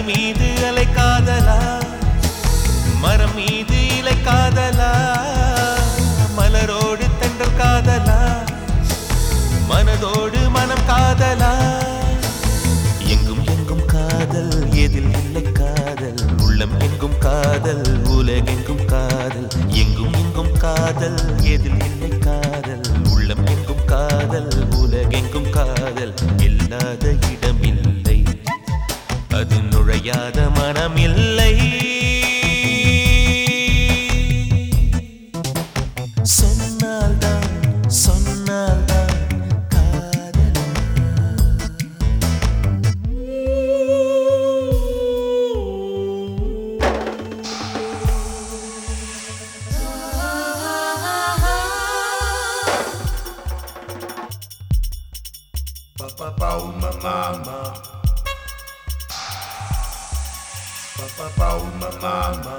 மீது அலை காதலா மரம் மீது இலை காதலா மலரோடு தென்றல் காதலா மனதோடு மனம் காதலா எங்கும் எங்கும் காதல் எதில் இல்லை காதல் உள்ளம் எங்கும் காதல் உலகெங்கும் காதல் எங்கும் எங்கும் காதல் எதில் இல்லை காதல் உள்ளம் எங்கும் காதல் உலகெங்கும் காதல் இல்லாத இடமில்லை அது நுழையாத மனமில்லை சொன்னால்தான் சொன்னால்தான் காதல் Papapau mama. Papapau mama.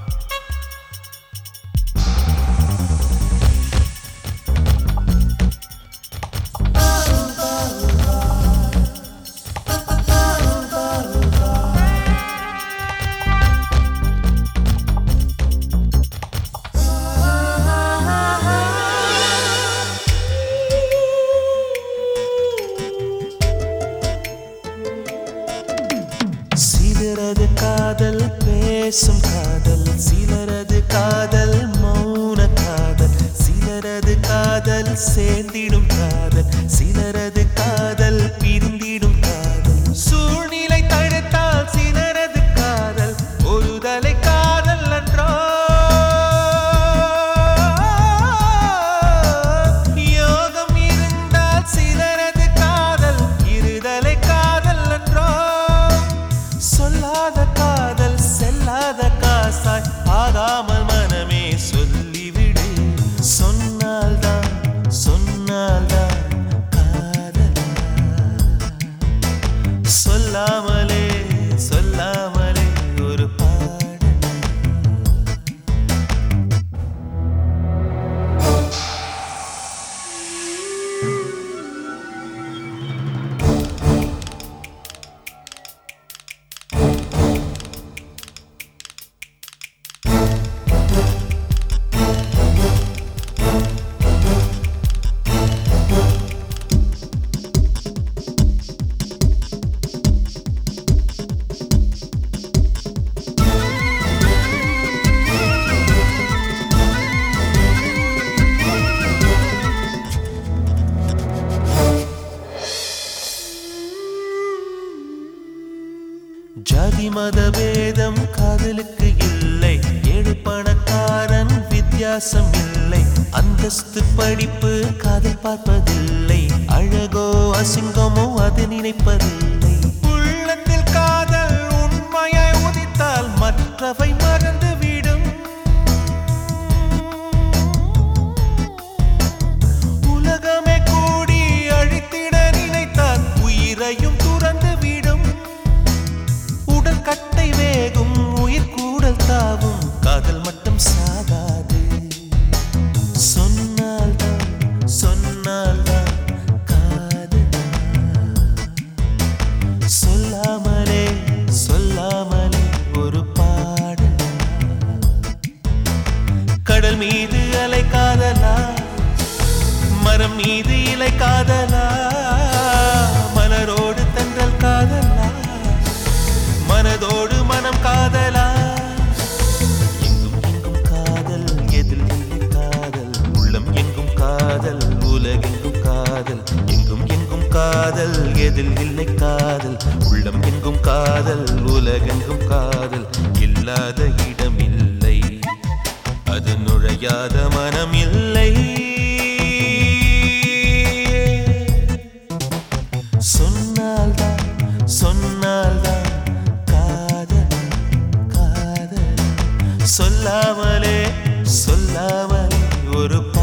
சிலரது காதல் பேசும் காதல் சிலரது காதல் மௌன காதல் சிலரது காதல் சேர்ந்திடும் காதல் சிலரது காதல் பிரிந்திடும் காதல் சூழ்நிலை தடுத்தால் சிலரது காதல் ஒரு தலை காதல் அன்றோ யோகம் இருந்தால் சிலரது காதல் இருதலை காதல் அன்றோ சொல்லாத காதல் செல்லாத காசாய் ஆகாமல் மனமே சொல்லிவிடு சொன்னால்தான் சொன்னால்தான் காதலா சொல்லாமலே சொல்லாமலே ஒரு பாடல் ஜாதி மத பேதம் காதலுக்கு இல்லை ஏழு பணக்காரன் வித்தியாசம் இல்லை அந்தஸ்து படிப்பு காதல் பார்ப்பதில்லை அழகோ அசிங்கமோ அது நினைப்பதில்லை உள்ளத்தில் காதல் உண்மையாய் உதித்தால் மற்றவை மறந்துவிடும் உலகமே கூடி அழித்திட நினைத்தால் உயிரையும் துறந்து விடும் உடல் கட்டை வேகும் உயிர் கூடல் தாவும் காதல் மட்டும் சாகாது சொன்னால்தான் சொன்னால்தான் காதலா சொல்லாமலே சொல்லாமலே ஒரு பாடல் கடல் மீது அலை காதலா மரம் மீது இலை காதலா மலரோடு தென்றல் காதலா மனதோடு மனம் காதலா எங்கும் எங்கும் காதல் எதில் இல்லை காதல் உள்ளம் எங்கும் காதல் உலகெங்கும் காதல் எங்கும் எங்கும் காதல் எதில் இல்லை காதல் உள்ளம் எங்கும் காதல் உலகெங்கும் காதல் இல்லாத இடமில்லை அது நுழையாத மனம் இல்லை சொன்னால்தான் சொன்னால்தான் காதல் காதல் சொல்லாமலே சொல்லாமலே ஒரு